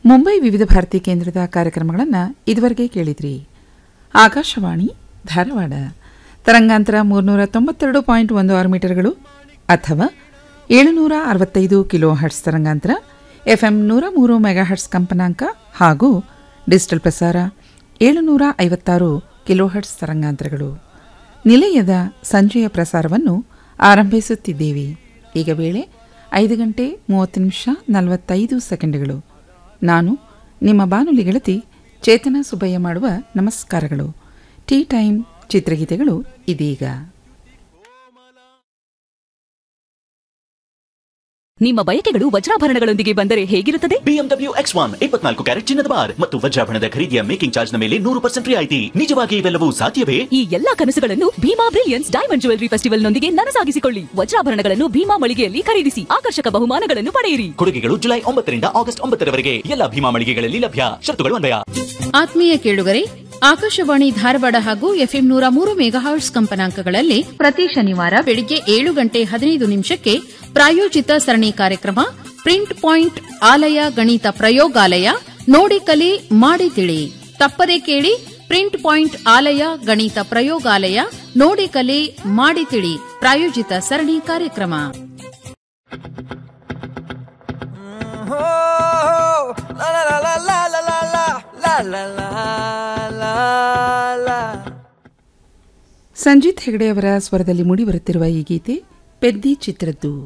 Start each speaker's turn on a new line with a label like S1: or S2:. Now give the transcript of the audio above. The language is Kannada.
S1: ಮುಂಬೈ ವಿವಿಧ ಭಾರತಿ ಕೇಂದ್ರದ ಕಾರ್ಯಕ್ರಮಗಳನ್ನು ಇದುವರೆಗೆ ಕೇಳಿದ್ರಿ ಆಕಾಶವಾಣಿ ಧಾರವಾಡ ತರಂಗಾಂತರ ಮೂರ್ನೂರ ತೊಂಬತ್ತೆರಡು ಪಾಯಿಂಟ್ ಒಂದು ಆರು ಮೀಟರ್ಗಳು ಅಥವಾ ಏಳುನೂರ ಅರವತ್ತೈದು ಕಿಲೋ ಹರ್ಟ್ಸ್ ತರಂಗಾಂತರ ಎಫ್ಎಂ ನೂರ ಮೂರು ಮೆಗಾಹರ್ಟ್ಸ್ ಕಂಪನಾಂಕ ಹಾಗೂ ಡಿಜಿಟಲ್ ಪ್ರಸಾರ ಏಳುನೂರ ಐವತ್ತಾರು ಕಿಲೋ ಹರ್ಟ್ಸ್ ತರಂಗಾಂತರಗಳು ನಿಲಯದ ಸಂಜೆಯ ಪ್ರಸಾರವನ್ನು ಆರಂಭಿಸುತ್ತಿದ್ದೇವೆ ಈಗ ವೇಳೆ ಐದು ಗಂಟೆ ಮೂವತ್ತು ನಿಮಿಷ ನಲವತ್ತೈದು ಸೆಕೆಂಡ್ಗಳು ನಾನು ನಿಮ್ಮ ಬಾನುಲಿ ಗೆಳತಿ ಚೇತನ ಸುಬ್ಬಯ್ಯ ಮಾಡುವ ನಮಸ್ಕಾರಗಳು ಟೀ ಟೈಮ್ ಚಿತ್ರಗೀತೆಗಳು ಇದೀಗ
S2: ನಿಮ್ಮ ಬಯಕೆಗಳು ವಜ್ರಾಭರಣಗಳೊಂದಿಗೆ ಬಂದರೆ ಹೇಗಿರುತ್ತದೆ
S3: ಬಿಎಂಡಬ್ಲ್ಯೂ ಎಕ್ಸ್ ಒನ್ ಇಪ್ಪತ್ನಾಲ್ಕು ಕ್ಯಾರೆಟ್ ಚಿನ್ನದ ಬಾರ್ ಮತ್ತು ವಜ್ರಾಭರಣದ ಖರೀದಿಯ ಮೇಕಿಂಗ್ ಚಾರ್ಜ್ ನ ಮೇಲೆ ನೂರು ಪರ್ಸೆಂಟ್ ರಿಯಾಯಿತಿ ನಿಜವಾಗಿ ಇವೆಲ್ಲವೂ ಸಾಧ್ಯವೇ
S2: ಈ ಎಲ್ಲಾ ಕನಸುಗಳನ್ನು Bhima brilliance diamond jewellery festival ನೊಂದಿಗೆ ನನಸಾಗಿಸಿಕೊಳ್ಳಿ ವಜ್ರಾಭರಣಗಳನ್ನು ಭೀಮಾ ಮಳಿಗೆಯಲ್ಲಿ ಖರೀದಿಸಿ ಆಕರ್ಷಕ ಬಹುಮಾನಗಳನ್ನು ಪಡೆಯಿರಿ
S3: ಕೊಡುಗೆಗಳು ಜುಲೈ ಒಂಬತ್ತರಿಂದ ಆಗಸ್ಟ್ ಒಂಬತ್ತರವರೆಗೆ ಎಲ್ಲ ಭೀಮಾ ಮಳಿಗೆಗಳಲ್ಲಿ ಲಭ್ಯ ಶರ್ತುಗಳು ಅನ್ವಯ
S4: ಆತ್ಮೀಯ ಕೇಳುಗರೆ ಆಕಾಶವಾಣಿ ಧಾರವಾಡ ಹಾಗೂ ಎಫ್ಎಂ ನೂರ ಮೂರು ಮೆಗಾಹರ್ಟ್ಸ್ ಕಂಪನಾಂಕಗಳಲ್ಲಿ ಪ್ರತಿ ಶನಿವಾರ ಬೆಳಿಗ್ಗೆ ಏಳು ಗಂಟೆ ಹದಿನೈದು ನಿಮಿಷಕ್ಕೆ ಪ್ರಾಯೋಜಿತ ಸರಣಿ ಕಾರ್ಯಕ್ರಮ ಪ್ರಿಂಟ್ ಪಾಯಿಂಟ್ ಆಲಯ ಗಣಿತ ಪ್ರಯೋಗಾಲಯ ನೋಡಿ ಕಲಿ ಮಾಡಿ ತಿಳಿ ತಪ್ಪದೆ ಕೇಳಿ ಪ್ರಿಂಟ್ ಪಾಯಿಂಟ್ ಆಲಯ ಗಣಿತ ಪ್ರಯೋಗಾಲಯ ನೋಡಿ ಕಲಿ ಮಾಡಿ ತಿಳಿ ಪ್ರಾಯೋಜಿತ ಸರಣಿ ಕಾರ್ಯಕ್ರಮ
S5: la la la la la la la la la la la la
S1: Sanjith ಹೆಗಡೆಯವರ ಸ್ವರದಲ್ಲಿ ಮೂಡಿಬರುತ್ತಿರುವ ಈ ಗೀತೆ ಪೆದ್ದಿ ಚಿತ್ರದ್ದು